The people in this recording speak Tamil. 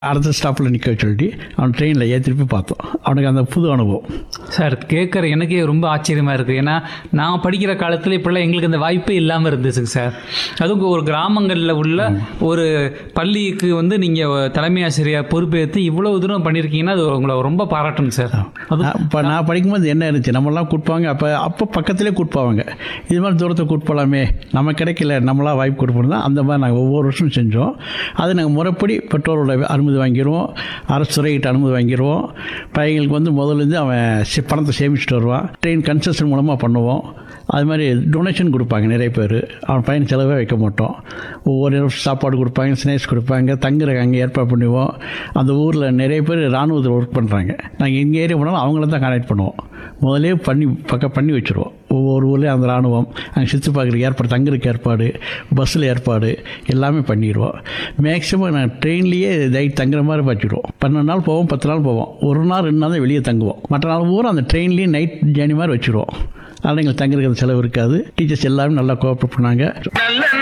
அடுத்த ஸ்டாப்பில் நிற்க சொல்லிட்டு அவன் ட்ரெயினில் ஏற்றிட்டு போய் பார்த்தோம் அவனுக்கு அந்த புது அனுபவம் சார் கேட்குற எனக்கே ரொம்ப ஆச்சரியமாக இருக்குது ஏன்னா நான் படிக்கிற காலத்தில் இப்படிலாம் எங்களுக்கு அந்த வாய்ப்பே இல்லாமல் இருந்துச்சுங்க சார் அதுவும் ஒரு கிராமங்களில் உள்ள ஒரு பள்ளிக்கு வந்து நீங்கள் தலைமை ஆசிரியர் பொறுப்பேற்று இவ்வளோ தூரம் பண்ணியிருக்கீங்கன்னா அது உங்களை ரொம்ப பாராட்டணும் சார் அது இப்போ நான் படிக்கும்போது என்ன இருந்துச்சு நம்மளாம் கூட்பாங்க அப்போ அப்போ பக்கத்துலேயே கூட்பாங்க இது மாதிரி தூரத்தை கூட்போலாமே நம்ம கிடைக்கல நம்மளா வாய்ப்பு கொடுப்போம் தான் அந்த மாதிரி நாங்கள் ஒவ்வொரு வருஷம் செஞ்சோம் அது நாங்கள் முறைப்படி பெற்றோரோட அனுமதி வாங்கிடுவோம் அரசு துறைகிட்ட அனுமதி வாங்கிடுவோம் பையங்களுக்கு வந்து முதல்லேருந்து அவன் சி- பணத்தை சேமிச்சுட்டு வருவான் ட்ரெயின் கன்செஷன் மூலமாக பண்ணுவோம் அது மாதிரி டொனேஷன் கொடுப்பாங்க நிறைய பேர் அவன் பையன் செலவே வைக்க மாட்டோம் ஒவ்வொரு நேரம் சாப்பாடு கொடுப்பாங்க ஸ்நாக்ஸ் கொடுப்பாங்க தங்குறதுக்கு அங்கே ஏற்பாடு பண்ணுவோம் அந்த ஊரில் நிறைய பேர் இராணுவத்தில் ஒர்க் பண்ணுறாங்க நாங்கள் எங்கள் ஏரியா போனாலும் அவங்கள தான் கான்டாக்ட் பண்ணுவோம் முதலே பண்ணி பக்கம் பண்ணி வச்சுருவோம் ஒவ்வொரு ஊர்லேயும் அந்த இராணுவம் அங்கே சுற்றி பார்க்குறதுக்கு ஏற்பாடு தங்குறதுக்கு ஏற்பாடு பஸ்ஸில் ஏற்பாடு எல்லாமே பண்ணிடுவோம் மேக்ஸிமம் நான் ட்ரெயின்லேயே நைட் தங்குற மாதிரி வச்சுருவோம் பன்னெண்டு நாள் போவோம் பத்து நாள் போவோம் ஒரு நாள் ரெண்டு நாள் தான் வெளியே தங்குவோம் மற்ற நாள் பூரா அந்த ட்ரெயின்லேயே நைட் ஜேர்னி மாதிரி வச்சுருவோம் அதனால் எங்களுக்கு தங்குறதுக்கு அந்த செலவு இருக்காது டீச்சர்ஸ் எல்லாரும் நல்லா கோஆப்ரேட் பண்ணாங்க நல்ல